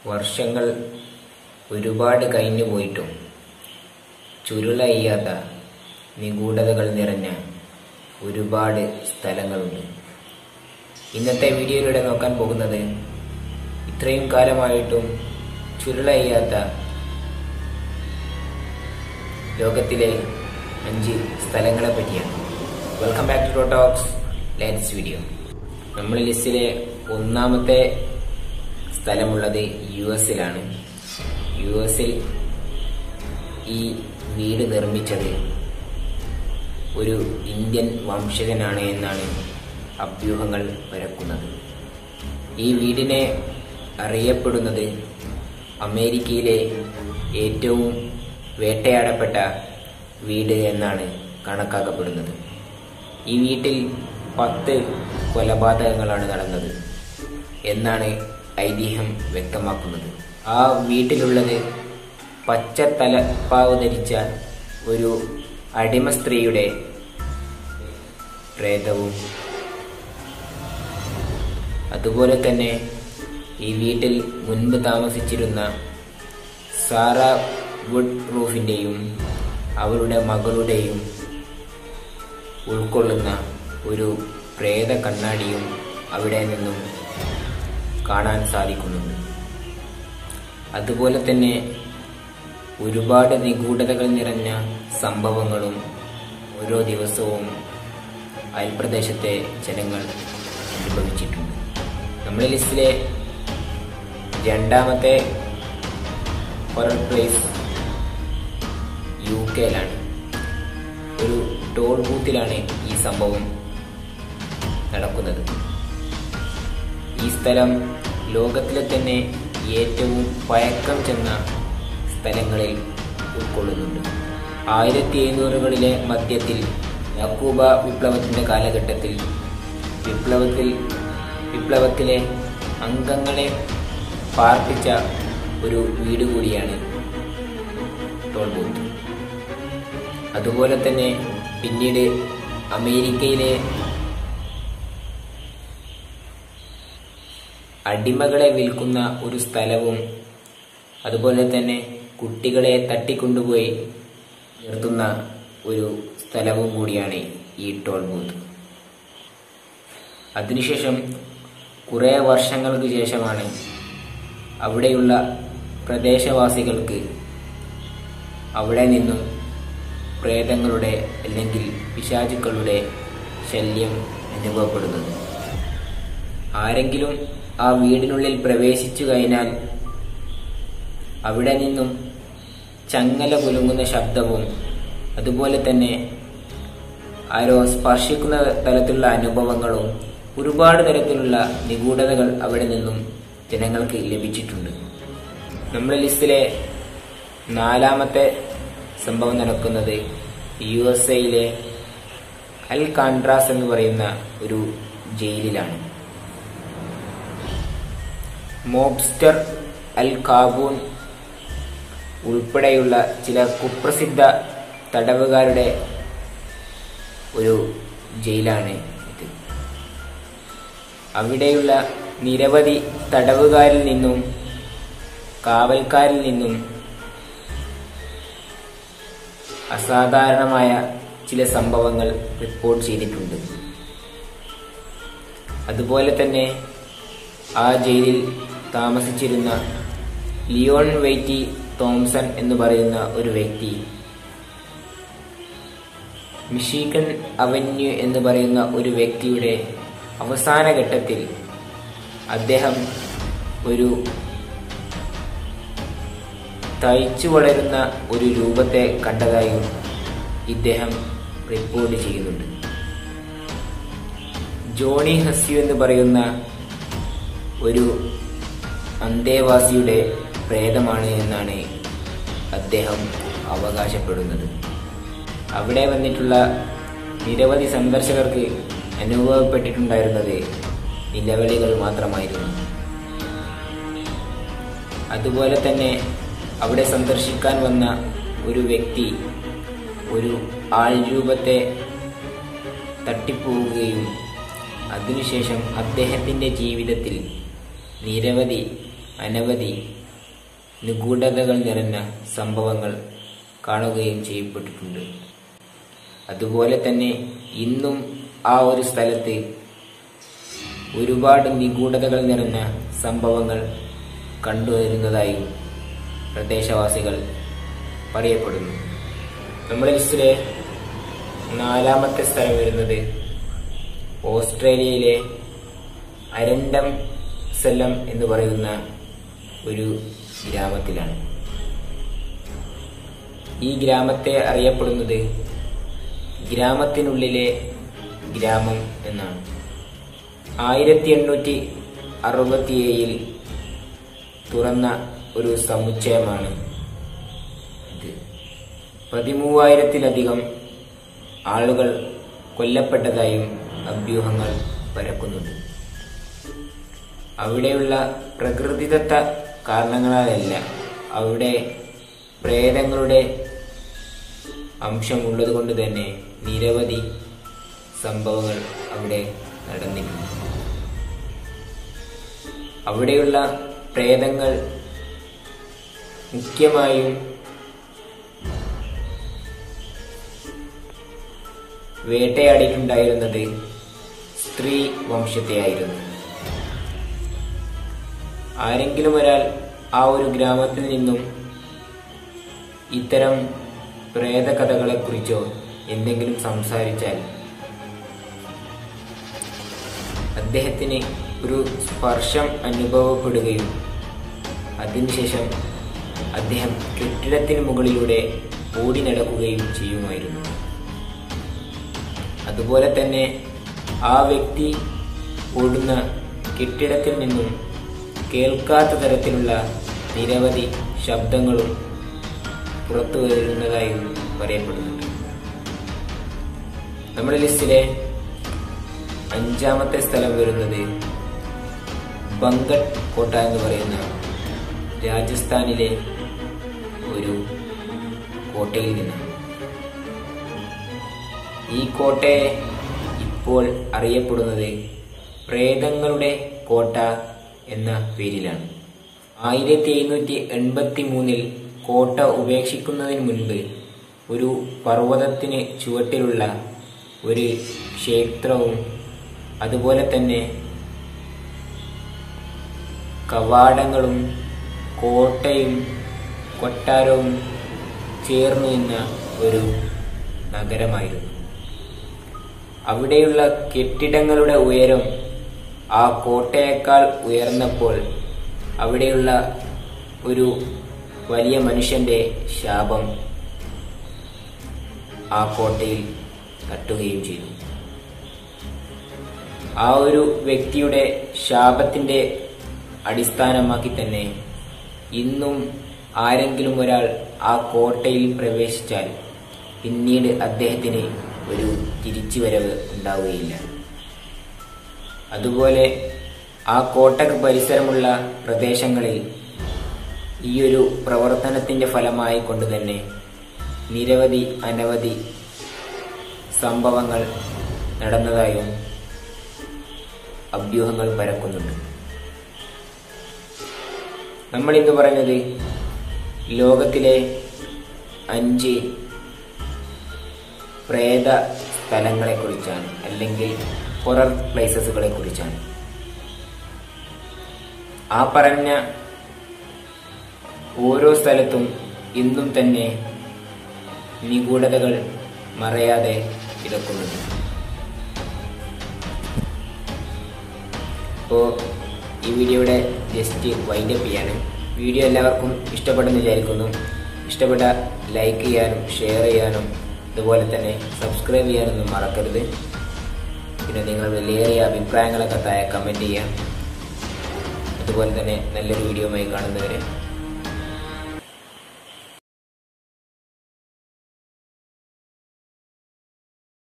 വർഷങ്ങൾ ഒരുപാട് കഴിഞ്ഞു പോയിട്ടും ചുരുളയ്യാത്ത നിഗൂഢതകൾ നിറഞ്ഞ ഒരുപാട് സ്ഥലങ്ങളുണ്ട് ഇന്നത്തെ വീഡിയോയിലൂടെ നോക്കാൻ പോകുന്നത് ഇത്രയും കാലമായിട്ടും ചുരുളയ്യാത്ത ലോകത്തിലെ അഞ്ച് സ്ഥലങ്ങളെ പറ്റിയാണ് welcome back to talks latest video നമ്മുടെ ലിസ്റ്റിലെ ഒന്നാമത്തെ സ്ഥലമുള്ളത് യു എസിലാണ് യു എസിൽ ഈ വീട് നിർമ്മിച്ചത് ഒരു ഇന്ത്യൻ വംശജനാണ് എന്നാണ് അഭ്യൂഹങ്ങൾ പരക്കുന്നത് ഈ വീടിനെ അറിയപ്പെടുന്നത് അമേരിക്കയിലെ ഏറ്റവും വേട്ടയാടപ്പെട്ട വീട് എന്നാണ് കണക്കാക്കപ്പെടുന്നത് ഈ വീട്ടിൽ പത്ത് കൊലപാതകങ്ങളാണ് നടന്നത് എന്നാണ് ഐതിഹ്യം വ്യക്തമാക്കുന്നത് ആ വീട്ടിലുള്ളത് പച്ച തലപ്പാവ് ധരിച്ച ഒരു അടിമ സ്ത്രീയുടെ പ്രേതവും അതുപോലെ തന്നെ ഈ വീട്ടിൽ മുൻപ് താമസിച്ചിരുന്ന സാറ വുഡ് റൂഫിൻ്റെയും അവരുടെ മകളുടെയും ഉൾക്കൊള്ളുന്ന ഒരു പ്രേത കണ്ണാടിയും അവിടെ നിന്നും കാണാൻ സാധിക്കുന്നുണ്ട് അതുപോലെ തന്നെ ഒരുപാട് നിഗൂഢതകൾ നിറഞ്ഞ സംഭവങ്ങളും ഓരോ ദിവസവും അയൽപ്രദേശത്തെ ജനങ്ങൾ അനുഭവിച്ചിട്ടുണ്ട് നമ്മുടെ ലിസ്റ്റിലെ രണ്ടാമത്തെ ഹൊറർ പ്ലേസ് യു കെയിലാണ് ഒരു ടോൾ ബൂത്തിലാണ് ഈ സംഭവം നടക്കുന്നത് ഈ സ്ഥലം ലോകത്തിലെ തന്നെ ഏറ്റവും പഴക്കം ചെന്ന സ്ഥലങ്ങളിൽ ഉൾക്കൊള്ളുന്നുണ്ട് ആയിരത്തി എഴുന്നൂറുകളിലെ മധ്യത്തിൽ യക്കൂബ വിപ്ലവത്തിന്റെ കാലഘട്ടത്തിൽ വിപ്ലവത്തിൽ വിപ്ലവത്തിലെ അംഗങ്ങളെ പാർപ്പിച്ച ഒരു വീട് കൂടിയാണ് ടോൾ ബൂത്ത് അതുപോലെ തന്നെ പിന്നീട് അമേരിക്കയിലെ അടിമകളെ വിൽക്കുന്ന ഒരു സ്ഥലവും അതുപോലെ തന്നെ കുട്ടികളെ തട്ടിക്കൊണ്ടുപോയി നിർത്തുന്ന ഒരു സ്ഥലവും കൂടിയാണ് ഈ ടോൾ ബൂത്ത് അതിനുശേഷം കുറേ വർഷങ്ങൾക്ക് ശേഷമാണ് അവിടെയുള്ള പ്രദേശവാസികൾക്ക് അവിടെ നിന്നും പ്രേതങ്ങളുടെ അല്ലെങ്കിൽ പിശാചുക്കളുടെ ശല്യം അനുഭവപ്പെടുന്നത് ആരെങ്കിലും ആ വീടിനുള്ളിൽ പ്രവേശിച്ചു കഴിഞ്ഞാൽ അവിടെ നിന്നും ചങ്ങല കുലുങ്ങുന്ന ശബ്ദവും അതുപോലെ തന്നെ ആരോ സ്പർശിക്കുന്ന തരത്തിലുള്ള അനുഭവങ്ങളും ഒരുപാട് തരത്തിലുള്ള നിഗൂഢതകൾ അവിടെ നിന്നും ജനങ്ങൾക്ക് ലഭിച്ചിട്ടുണ്ട് നമ്മുടെ ലിസ്റ്റിലെ നാലാമത്തെ സംഭവം നടക്കുന്നത് യു എസ് എയിലെ അൽ കാൻഡ്രാസ് എന്ന് പറയുന്ന ഒരു ജയിലിലാണ് മോബ്സ്റ്റർ അൽ കാബൂൺ ഉൾപ്പെടെയുള്ള ചില കുപ്രസിദ്ധ തടവുകാരുടെ ഒരു ജയിലാണ് ഇത് അവിടെയുള്ള നിരവധി തടവുകാരിൽ നിന്നും കാവൽക്കാരിൽ നിന്നും അസാധാരണമായ ചില സംഭവങ്ങൾ റിപ്പോർട്ട് ചെയ്തിട്ടുണ്ട് അതുപോലെ തന്നെ ആ ജയിലിൽ താമസിച്ചിരുന്ന ലിയോൺ വെയ്റ്റി തോംസൺ എന്ന് പറയുന്ന ഒരു വ്യക്തി മിഷീഗൺ അവന്യൂ എന്ന് പറയുന്ന ഒരു വ്യക്തിയുടെ അവസാന ഘട്ടത്തിൽ അദ്ദേഹം ഒരു തയ്ച്ചു വളരുന്ന ഒരു രൂപത്തെ കണ്ടതായും ഇദ്ദേഹം റിപ്പോർട്ട് ചെയ്യുന്നുണ്ട് ജോണി ഹസ്യു എന്ന് പറയുന്ന ഒരു അന്തേവാസിയുടെ പ്രേതമാണ് എന്നാണ് അദ്ദേഹം അവകാശപ്പെടുന്നത് അവിടെ വന്നിട്ടുള്ള നിരവധി സന്ദർശകർക്ക് അനുഭവപ്പെട്ടിട്ടുണ്ടായിരുന്നത് നിലവിളികൾ മാത്രമായിരുന്നു അതുപോലെ തന്നെ അവിടെ സന്ദർശിക്കാൻ വന്ന ഒരു വ്യക്തി ഒരു ആൾ രൂപത്തെ തട്ടിപ്പോവുകയും അതിനുശേഷം അദ്ദേഹത്തിൻ്റെ ജീവിതത്തിൽ നിരവധി അനവധി നിഗൂഢതകൾ നിറഞ്ഞ സംഭവങ്ങൾ കാണുകയും ചെയ്യപ്പെട്ടിട്ടുണ്ട് അതുപോലെ തന്നെ ഇന്നും ആ ഒരു സ്ഥലത്ത് ഒരുപാട് നിഗൂഢതകൾ നിറഞ്ഞ സംഭവങ്ങൾ കണ്ടുവരുന്നതായും പ്രദേശവാസികൾ പറയപ്പെടുന്നു നമ്മുടെ ലിസ്റ്റിലെ നാലാമത്തെ സ്ഥലം വരുന്നത് ഓസ്ട്രേലിയയിലെ അരണ്ടം സെല്ലം എന്ന് പറയുന്ന ഒരു ഗ്രാമത്തിലാണ് ഈ ഗ്രാമത്തെ അറിയപ്പെടുന്നത് ഗ്രാമത്തിനുള്ളിലെ ഗ്രാമം എന്നാണ് ആയിരത്തി എണ്ണൂറ്റി അറുപത്തിയേഴിൽ തുറന്ന ഒരു സമുച്ചയമാണ് ഇത് പതിമൂവായിരത്തിലധികം ആളുകൾ കൊല്ലപ്പെട്ടതായും അഭ്യൂഹങ്ങൾ പരക്കുന്നുണ്ട് അവിടെയുള്ള പ്രകൃതിദത്ത കാരണങ്ങളാലല്ല അവിടെ പ്രേതങ്ങളുടെ അംശമുള്ളത് കൊണ്ട് തന്നെ നിരവധി സംഭവങ്ങൾ അവിടെ നടന്നിട്ടുണ്ട് അവിടെയുള്ള പ്രേതങ്ങൾ മുഖ്യമായും വേട്ടയാടിയിട്ടുണ്ടായിരുന്നത് സ്ത്രീ വംശത്തെയായിരുന്നു ആരെങ്കിലും ഒരാൾ ആ ഒരു ഗ്രാമത്തിൽ നിന്നും ഇത്തരം പ്രേതകഥകളെക്കുറിച്ചോ എന്തെങ്കിലും സംസാരിച്ചാൽ അദ്ദേഹത്തിന് ഒരു സ്പർശം അനുഭവപ്പെടുകയും അതിനുശേഷം അദ്ദേഹം കെട്ടിടത്തിന് മുകളിലൂടെ ഓടി നടക്കുകയും ചെയ്യുമായിരുന്നു അതുപോലെ തന്നെ ആ വ്യക്തി ഓടുന്ന കെട്ടിടത്തിൽ നിന്നും കേൾക്കാത്ത തരത്തിലുള്ള നിരവധി ശബ്ദങ്ങളും പുറത്തു വരുന്നതായും പറയപ്പെടുന്നുണ്ട് നമ്മുടെ ലിസ്റ്റിലെ അഞ്ചാമത്തെ സ്ഥലം വരുന്നത് ബങ്കട്ട് കോട്ട എന്ന് പറയുന്ന രാജസ്ഥാനിലെ ഒരു കോട്ടയിൽ നിന്നാണ് ഈ കോട്ടയെ ഇപ്പോൾ അറിയപ്പെടുന്നത് പ്രേതങ്ങളുടെ കോട്ട എന്ന പേരിലാണ് ആയിരത്തി എഴുന്നൂറ്റി എൺപത്തി മൂന്നിൽ കോട്ട ഉപേക്ഷിക്കുന്നതിന് മുൻപ് ഒരു പർവ്വതത്തിന് ചുവട്ടിലുള്ള ഒരു ക്ഷേത്രവും അതുപോലെ തന്നെ കവാടങ്ങളും കോട്ടയും കൊട്ടാരവും ചേർന്നു നിന്ന ഒരു നഗരമായിരുന്നു അവിടെയുള്ള കെട്ടിടങ്ങളുടെ ഉയരം ആ കോട്ടയേക്കാൾ ഉയർന്നപ്പോൾ അവിടെയുള്ള ഒരു വലിയ മനുഷ്യന്റെ ശാപം ആ കോട്ടയിൽ തട്ടുകയും ചെയ്തു ആ ഒരു വ്യക്തിയുടെ ശാപത്തിന്റെ അടിസ്ഥാനമാക്കി തന്നെ ഇന്നും ആരെങ്കിലും ഒരാൾ ആ കോട്ടയിൽ പ്രവേശിച്ചാൽ പിന്നീട് അദ്ദേഹത്തിന് ഒരു തിരിച്ചുവരവ് ഉണ്ടാവുകയില്ല അതുപോലെ ആ കോട്ടക്ക് പരിസരമുള്ള പ്രദേശങ്ങളിൽ ഈ ഒരു പ്രവർത്തനത്തിന്റെ ഫലമായി കൊണ്ട് തന്നെ നിരവധി അനവധി സംഭവങ്ങൾ നടന്നതായും അഭ്യൂഹങ്ങൾ പരക്കുന്നുണ്ട് നമ്മൾ ഇന്ന് പറഞ്ഞത് ലോകത്തിലെ അഞ്ച് പ്രേത സ്ഥലങ്ങളെ കുറിച്ചാണ് അല്ലെങ്കിൽ ഹൊറർ പ്ലേസസുകളെ കുറിച്ചാണ് ആ പറഞ്ഞ ഓരോ സ്ഥലത്തും ഇന്നും തന്നെ നിഗൂഢതകൾ മറയാതെ കിടക്കുന്നുണ്ട് അപ്പോൾ ഈ വീഡിയോയുടെ ജസ്റ്റ് വൈൻഡപ്പ് ചെയ്യാനും വീഡിയോ എല്ലാവർക്കും ഇഷ്ടപ്പെടുന്നു വിചാരിക്കുന്നു ഇഷ്ടപ്പെട്ട ലൈക്ക് ചെയ്യാനും ഷെയർ ചെയ്യാനും അതുപോലെ തന്നെ സബ്സ്ക്രൈബ് ചെയ്യാനൊന്നും മറക്കരുത് പിന്നെ നിങ്ങൾ വിലയേറിയ അഭിപ്രായങ്ങളൊക്കെ താഴെ കമൻറ്റ് ചെയ്യാം അതുപോലെ തന്നെ നല്ലൊരു വീഡിയോയുമായി കാണുന്നവരെ